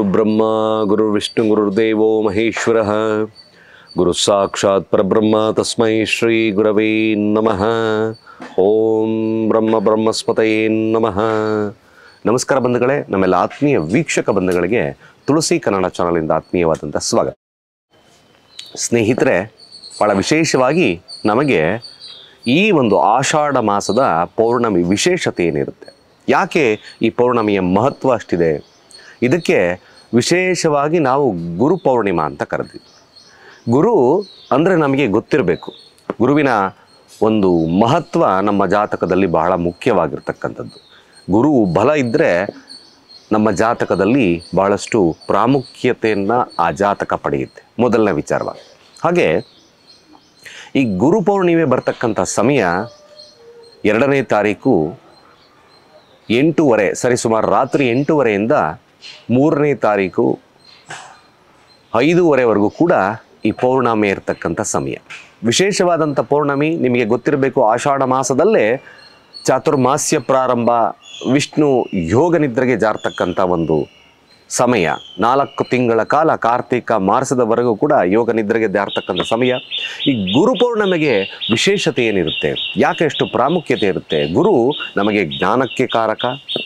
ಗುರುಬ್ರಹ್ಮ ಗುರುರ್ವಿಷ್ಣು ಗುರುರ್ದೇವೋ ಮಹೇಶ್ವರ ಗುರು ಸಾಕ್ಷಾತ್ ಪರಬ್ರಹ್ಮ ತಸ್ಮೈ ಶ್ರೀ ಗುರವೇ ನಮಃ ಓಂ ಬ್ರಹ್ಮ ಬ್ರಹ್ಮಸ್ಪತಯೇ ನಮಃ ನಮಸ್ಕಾರ ಬಂಧುಗಳೇ ನಮ್ಮೆಲ್ಲ ಆತ್ಮೀಯ ವೀಕ್ಷಕ ಬಂಧುಗಳಿಗೆ ತುಳಸಿ ಕನ್ನಡ ಚಾನಲಿಂದ ಆತ್ಮೀಯವಾದಂಥ ಸ್ವಾಗತ ಸ್ನೇಹಿತರೆ ಭಾಳ ವಿಶೇಷವಾಗಿ ನಮಗೆ ಈ ಒಂದು ಆಷಾಢ ಮಾಸದ ಪೌರ್ಣಮಿ ವಿಶೇಷತೆ ಏನಿರುತ್ತೆ ಯಾಕೆ ಈ ಪೌರ್ಣಮಿಯ ಮಹತ್ವ ಅಷ್ಟಿದೆ ಇದಕ್ಕೆ ವಿಶೇಷವಾಗಿ ನಾವು ಗುರು ಪೌರ್ಣಿಮಾ ಅಂತ ಕರೆದ್ವಿ ಗುರು ಅಂದರೆ ನಮಗೆ ಗೊತ್ತಿರಬೇಕು ಗುರುವಿನ ಒಂದು ಮಹತ್ವ ನಮ್ಮ ಜಾತಕದಲ್ಲಿ ಬಹಳ ಮುಖ್ಯವಾಗಿರ್ತಕ್ಕಂಥದ್ದು ಗುರು ಬಲ ಇದ್ದರೆ ನಮ್ಮ ಜಾತಕದಲ್ಲಿ ಬಹಳಷ್ಟು ಪ್ರಾಮುಖ್ಯತೆಯನ್ನು ಆ ಜಾತಕ ಪಡೆಯುತ್ತೆ ಮೊದಲನೇ ವಿಚಾರವಾಗಿ ಹಾಗೆ ಈ ಗುರು ಪೌರ್ಣಿಮೆ ಬರ್ತಕ್ಕಂಥ ಸಮಯ ಎರಡನೇ ತಾರೀಕು ಎಂಟೂವರೆ ಸರಿಸುಮಾರು ರಾತ್ರಿ ಎಂಟೂವರೆಯಿಂದ ಮೂರನೇ ತಾರೀಕು ಐದೂವರೆವರೆಗೂ ಕೂಡ ಈ ಪೌರ್ಣಮಿ ಇರತಕ್ಕಂಥ ಸಮಯ ವಿಶೇಷವಾದಂಥ ಪೌರ್ಣಮಿ ನಿಮಗೆ ಗೊತ್ತಿರಬೇಕು ಆಷಾಢ ಮಾಸದಲ್ಲೇ ಚಾತುರ್ಮಾಸ್ಯ ಪ್ರಾರಂಭ ವಿಷ್ಣು ಯೋಗ ನಿದ್ರೆಗೆ ಜಾರ್ತಕ್ಕಂಥ ಒಂದು ಸಮಯ ನಾಲ್ಕು ತಿಂಗಳ ಕಾಲ ಕಾರ್ತಿಕ ಮಾಸದವರೆಗೂ ಕೂಡ ಯೋಗ ನಿದ್ರೆಗೆ ಜಾರ್ತಕ್ಕಂಥ ಸಮಯ ಈ ಗುರು ಪೌರ್ಣಮಿಗೆ ವಿಶೇಷತೆ ಏನಿರುತ್ತೆ ಯಾಕೆ ಎಷ್ಟು ಪ್ರಾಮುಖ್ಯತೆ ಇರುತ್ತೆ ಗುರು ನಮಗೆ ಜ್ಞಾನಕ್ಕೆ ಕಾರಕ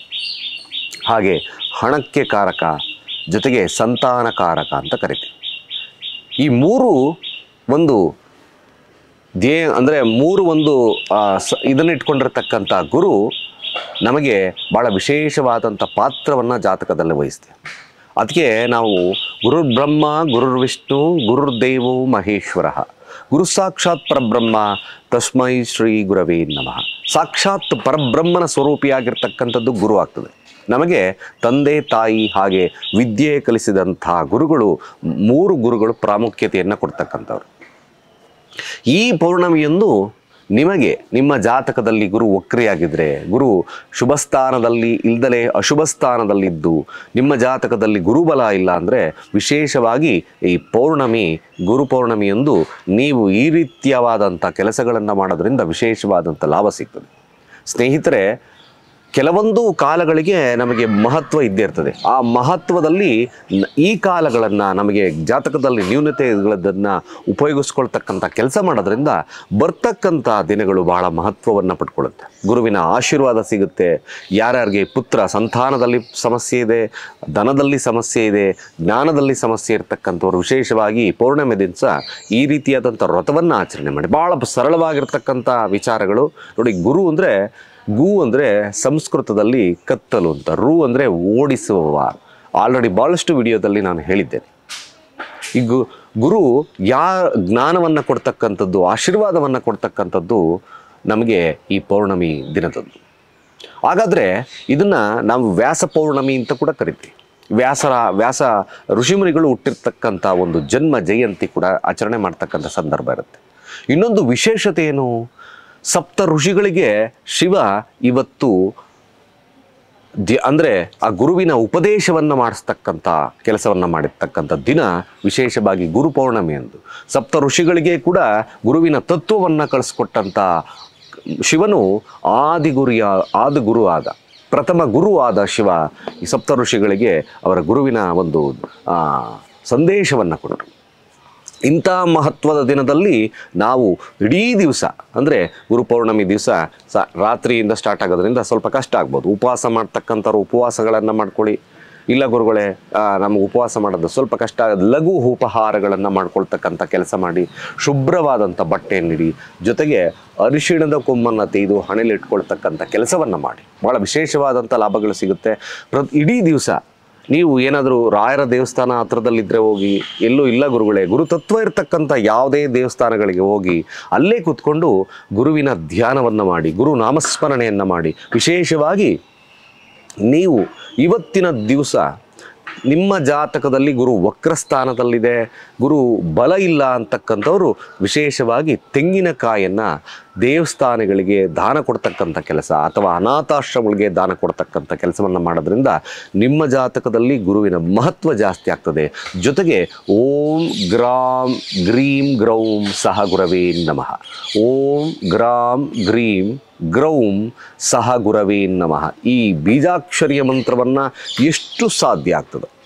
ಹಾಗೆ ಹಣಕ್ಕೆ ಕಾರಕ ಜೊತೆಗೆ ಸಂತಾನಕಾರಕ ಅಂತ ಕರಿತೀವಿ ಈ ಮೂರು ಒಂದು ಧ್ಯೇ ಅಂದರೆ ಮೂರು ಒಂದು ಆ, ಸ ಇದನ್ನು ಇಟ್ಕೊಂಡಿರ್ತಕ್ಕಂಥ ಗುರು ನಮಗೆ ಭಾಳ ವಿಶೇಷವಾದಂಥ ಪಾತ್ರವನ್ನು ಜಾತಕದಲ್ಲಿ ವಹಿಸ್ತೇವೆ ಅದಕ್ಕೆ ನಾವು ಗುರುರ್ ಬ್ರಹ್ಮ ಗುರುರ್ ವಿಷ್ಣು ಗುರುರ್ ದೇವೋ ಮಹೇಶ್ವರ ಗುರು ಸಾಕ್ಷಾತ್ ಪರಬ್ರಹ್ಮ ತಸ್ಮೈ ಶ್ರೀ ಗುರವೇ ನಮಃ ಸಾಕ್ಷಾತ್ ಪರಬ್ರಹ್ಮನ ಸ್ವರೂಪಿಯಾಗಿರ್ತಕ್ಕಂಥದ್ದು ಗುರು ಆಗ್ತದೆ ನಮಗೆ ತಂದೆ ತಾಯಿ ಹಾಗೆ ವಿದ್ಯೆ ಕಲಿಸಿದಂಥ ಗುರುಗಳು ಮೂರು ಗುರುಗಳು ಪ್ರಾಮುಖ್ಯತೆಯನ್ನು ಕೊಡ್ತಕ್ಕಂಥವ್ರು ಈ ಪೌರ್ಣಮಿಯಂದು ನಿಮಗೆ ನಿಮ್ಮ ಜಾತಕದಲ್ಲಿ ಗುರು ವಕ್ರಿಯಾಗಿದ್ದರೆ ಗುರು ಶುಭ ಸ್ಥಾನದಲ್ಲಿ ಇಲ್ದಲೇ ಅಶುಭ ಸ್ಥಾನದಲ್ಲಿದ್ದು ನಿಮ್ಮ ಜಾತಕದಲ್ಲಿ ಗುರುಬಲ ಇಲ್ಲ ಅಂದರೆ ವಿಶೇಷವಾಗಿ ಈ ಪೌರ್ಣಮಿ ಗುರು ಪೌರ್ಣಮಿಯಂದು ನೀವು ಈ ರೀತಿಯವಾದಂಥ ಕೆಲಸಗಳನ್ನು ಮಾಡೋದ್ರಿಂದ ವಿಶೇಷವಾದಂಥ ಲಾಭ ಸಿಗ್ತದೆ ಸ್ನೇಹಿತರೆ ಕೆಲವೊಂದು ಕಾಲಗಳಿಗೆ ನಮಗೆ ಮಹತ್ವ ಇದ್ದೇ ಇರ್ತದೆ ಆ ಮಹತ್ವದಲ್ಲಿ ನ- ಈ ಕಾಲಗಳನ್ನು ನಮಗೆ ಜಾತಕದಲ್ಲಿ ನ್ಯೂನತೆಗಳದನ್ನು ಉಪಯೋಗಿಸ್ಕೊಳ್ತಕ್ಕಂಥ ಕೆಲಸ ಮಾಡೋದ್ರಿಂದ ಬರ್ತಕ್ಕಂಥ ದಿನಗಳು ಬಹಳ ಮಹತ್ವವನ್ನು ಪಡ್ಕೊಳ್ಳುತ್ತೆ ಗುರುವಿನ ಆಶೀರ್ವಾದ ಸಿಗುತ್ತೆ ಯಾರ್ಯಾರಿಗೆ ಪುತ್ರ ಸಂತಾನದಲ್ಲಿ ಸಮಸ್ಯೆ ಇದೆ ಧನದಲ್ಲಿ ಸಮಸ್ಯೆ ಇದೆ ಜ್ಞಾನದಲ್ಲಿ ಸಮಸ್ಯೆ ಇರತಕ್ಕಂಥವ್ರು ವಿಶೇಷವಾಗಿ ಪೌರ್ಣಮಿ ದಿವಸ ಈ ರೀತಿಯಾದಂಥ ವ್ರತವನ್ನು ಆಚರಣೆ ಮಾಡಿ ಭಾಳ ಸರಳವಾಗಿರ್ತಕ್ಕಂಥ ವಿಚಾರಗಳು ನೋಡಿ ಗುರು ಅಂದರೆ ಗು ಅಂದರೆ ಸಂಸ್ಕೃತದಲ್ಲಿ ಕತ್ತಲು ಅಂತ ರು ಅಂದರೆ ಓಡಿಸುವವ ಆಲ್ರೆಡಿ ಭಾಳಷ್ಟು ವಿಡಿಯೋದಲ್ಲಿ ನಾನು ಹೇಳಿದ್ದೇನೆ ಈ ಗು ಗುರು ಯಾ ಜ್ಞಾನವನ್ನು ಕೊಡ್ತಕ್ಕಂಥದ್ದು ಆಶೀರ್ವಾದವನ್ನು ಕೊಡ್ತಕ್ಕಂಥದ್ದು ನಮಗೆ ಈ ಪೌರ್ಣಮಿ ದಿನದಂದು ಹಾಗಾದರೆ ಇದನ್ನು ನಾವು ವ್ಯಾಸ ಪೌರ್ಣಮಿ ಅಂತ ಕೂಡ ಕರಿತೀವಿ ವ್ಯಾಸರ ವ್ಯಾಸ ಋಷಿಮುನಿಗಳು ಹುಟ್ಟಿರ್ತಕ್ಕಂಥ ಒಂದು ಜನ್ಮ ಜಯಂತಿ ಕೂಡ ಆಚರಣೆ ಮಾಡ್ತಕ್ಕಂಥ ಸಂದರ್ಭ ಇರುತ್ತೆ ಇನ್ನೊಂದು ವಿಶೇಷತೆ ಏನು ಸಪ್ತ ಋಷಿಗಳಿಗೆ ಶಿವ ಇವತ್ತು ಧ್ಯ ಅಂದರೆ ಆ ಗುರುವಿನ ಉಪದೇಶವನ್ನು ಮಾಡಿಸ್ತಕ್ಕಂಥ ಕೆಲಸವನ್ನು ಮಾಡಿರ್ತಕ್ಕಂಥ ದಿನ ವಿಶೇಷವಾಗಿ ಗುರು ಪೌರ್ಣಮಿ ಎಂದು ಸಪ್ತ ಋಷಿಗಳಿಗೆ ಕೂಡ ಗುರುವಿನ ತತ್ವವನ್ನು ಕಳಿಸ್ಕೊಟ್ಟಂಥ ಶಿವನು ಆದಿಗುರಿಯ ಆದಿಗುರು ಆದ ಪ್ರಥಮ ಗುರು ಆದ ಶಿವ ಈ ಸಪ್ತ ಋಷಿಗಳಿಗೆ ಅವರ ಗುರುವಿನ ಒಂದು ಆ, ಸಂದೇಶವನ್ನು ಕೊಟ್ಟರು ಇಂಥ ಮಹತ್ವದ ದಿನದಲ್ಲಿ ನಾವು ಇಡೀ ದಿವಸ ಅಂದರೆ ಗುರು ಪೌರ್ಣಮಿ ದಿವಸ ಸ ರಾತ್ರಿಯಿಂದ ಸ್ಟಾರ್ಟ್ ಆಗೋದ್ರಿಂದ ಸ್ವಲ್ಪ ಕಷ್ಟ ಆಗ್ಬೋದು ಉಪವಾಸ ಮಾಡ್ತಕ್ಕಂಥವ್ರು ಉಪವಾಸಗಳನ್ನು ಮಾಡ್ಕೊಳ್ಳಿ ಇಲ್ಲ ಗುರುಗಳೇ ಆ, ನಮಗೆ ಉಪವಾಸ ಮಾಡೋದು ಸ್ವಲ್ಪ ಕಷ್ಟ ಆಗೋದು ಲಘು ಉಪಹಾರಗಳನ್ನು ಮಾಡ್ಕೊಳ್ತಕ್ಕಂಥ ಕೆಲಸ ಮಾಡಿ ಶುಭ್ರವಾದಂಥ ಬಟ್ಟೆಯನ್ನಿಡಿ ಜೊತೆಗೆ ಅರಿಶಿಣದ ಕೊಮ್ಮನ್ನು ತೆಗೆದು ಹಣೆಯಲ್ಲಿ ಇಟ್ಕೊಳ್ತಕ್ಕಂಥ ಕೆಲಸವನ್ನು ಮಾಡಿ ಭಾಳ ವಿಶೇಷವಾದಂಥ ಲಾಭಗಳು ಸಿಗುತ್ತೆ ಪ್ರತಿ ಇಡೀ ದಿವಸ ನೀವು ಏನಾದರೂ ರಾಯರ ದೇವಸ್ಥಾನ ಹತ್ರದಲ್ಲಿದ್ದರೆ ಹೋಗಿ ಎಲ್ಲೂ ಇಲ್ಲ ಗುರುಗಳೇ ಗುರುತತ್ವ ಇರತಕ್ಕಂಥ ಯಾವುದೇ ದೇವಸ್ಥಾನಗಳಿಗೆ ಹೋಗಿ ಅಲ್ಲೇ ಕೂತ್ಕೊಂಡು ಗುರುವಿನ ಧ್ಯಾನವನ್ನು ಮಾಡಿ ಗುರು ನಾಮಸ್ಮರಣೆಯನ್ನು ಮಾಡಿ ವಿಶೇಷವಾಗಿ ನೀವು ಇವತ್ತಿನ ದಿವಸ ನಿಮ್ಮ ಜಾತಕದಲ್ಲಿ ಗುರು ವಕ್ರಸ್ಥಾನದಲ್ಲಿದೆ ಗುರು ಬಲ ಇಲ್ಲ ಅಂತಕ್ಕಂಥವ್ರು ವಿಶೇಷವಾಗಿ ತೆಂಗಿನಕಾಯನ್ನು ದೇವಸ್ಥಾನಗಳಿಗೆ ದಾನ ಕೊಡ್ತಕ್ಕಂಥ ಕೆಲಸ ಅಥವಾ ಅನಾಥಾಶ್ರಮಗಳಿಗೆ ದಾನ ಕೊಡ್ತಕ್ಕಂಥ ಕೆಲಸವನ್ನು ಮಾಡೋದ್ರಿಂದ ನಿಮ್ಮ ಜಾತಕದಲ್ಲಿ ಗುರುವಿನ ಮಹತ್ವ ಜಾಸ್ತಿ ಆಗ್ತದೆ ಜೊತೆಗೆ ಓಂ ಗ್ರಾಂ ಗ್ರೀಂ ಗ್ರೌಂ ಸಹ ಗುರವೇ ನಮಃ ಓಂ ಗ್ರಾಂ ಗ್ರೀಂ ಗ್ರೌಂ ಸಹ ಗುರವೇ ನಮಃ ಈ ಬೀಜಾಕ್ಷರಿಯ ಮಂತ್ರವನ್ನು ಎಷ್ಟು ಸಾಧ್ಯ ಆಗ್ತದೆ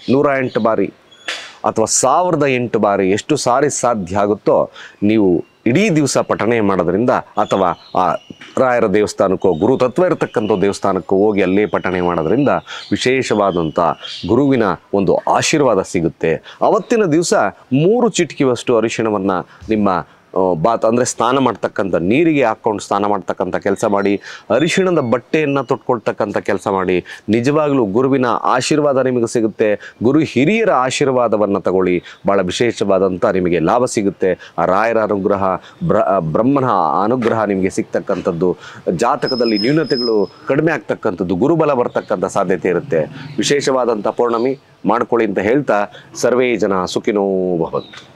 ನೂರ ಎಂಟು ಬಾರಿ ಅಥವಾ ಸಾವಿರದ ಎಂಟು ಬಾರಿ ಎಷ್ಟು ಸಾರಿ ಸಾಧ್ಯ ಆಗುತ್ತೋ ನೀವು ಇಡೀ ದಿವಸ ಪಠಣೆ ಮಾಡೋದ್ರಿಂದ ಅಥವಾ ಆ ರಾಯರ ದೇವಸ್ಥಾನಕ್ಕೋ ಗುರು ತತ್ವ ಇರತಕ್ಕಂಥ ದೇವಸ್ಥಾನಕ್ಕೋ ಹೋಗಿ ಅಲ್ಲೇ ಪಠಣೆ ಮಾಡೋದ್ರಿಂದ ವಿಶೇಷವಾದಂಥ ಗುರುವಿನ ಒಂದು ಆಶೀರ್ವಾದ ಸಿಗುತ್ತೆ ಅವತ್ತಿನ ದಿವಸ ಮೂರು ಚಿಟಿಕೆಯಷ್ಟು ಅರಿಶಿಣವನ್ನು ನಿಮ್ಮ ಆ, ಬಾತ್ ಅಂದರೆ ಸ್ನಾನ ಮಾಡ್ತಕ್ಕಂಥ ನೀರಿಗೆ ಹಾಕ್ಕೊಂಡು ಸ್ನಾನ ಮಾಡ್ತಕ್ಕಂಥ ಕೆಲಸ ಮಾಡಿ ಅರಿಶಿಣದ ಬಟ್ಟೆಯನ್ನು ತೊಟ್ಕೊಳ್ತಕ್ಕಂಥ ಕೆಲಸ ಮಾಡಿ ನಿಜವಾಗ್ಲೂ ಗುರುವಿನ ಆಶೀರ್ವಾದ ನಿಮಗೆ ಸಿಗುತ್ತೆ ಗುರು ಹಿರಿಯರ ಆಶೀರ್ವಾದವನ್ನು ತಗೊಳ್ಳಿ ಭಾಳ ವಿಶೇಷವಾದಂಥ ನಿಮಗೆ ಲಾಭ ಸಿಗುತ್ತೆ ಆ ರಾಯರ ಅನುಗ್ರಹ ಬ್ರ ಬ್ರಹ್ಮನ ಅನುಗ್ರಹ ನಿಮಗೆ ಸಿಗ್ತಕ್ಕಂಥದ್ದು ಜಾತಕದಲ್ಲಿ ನ್ಯೂನತೆಗಳು ಕಡಿಮೆ ಆಗ್ತಕ್ಕಂಥದ್ದು ಗುರುಬಲ ಬರ್ತಕ್ಕಂಥ ಸಾಧ್ಯತೆ ಇರುತ್ತೆ ವಿಶೇಷವಾದಂಥ ಪೌರ್ಣಮಿ ಮಾಡ್ಕೊಳ್ಳಿ ಅಂತ ಹೇಳ್ತಾ ಸರ್ವೇ ಜನ ಸುಖಿನೋ ಭವಂತು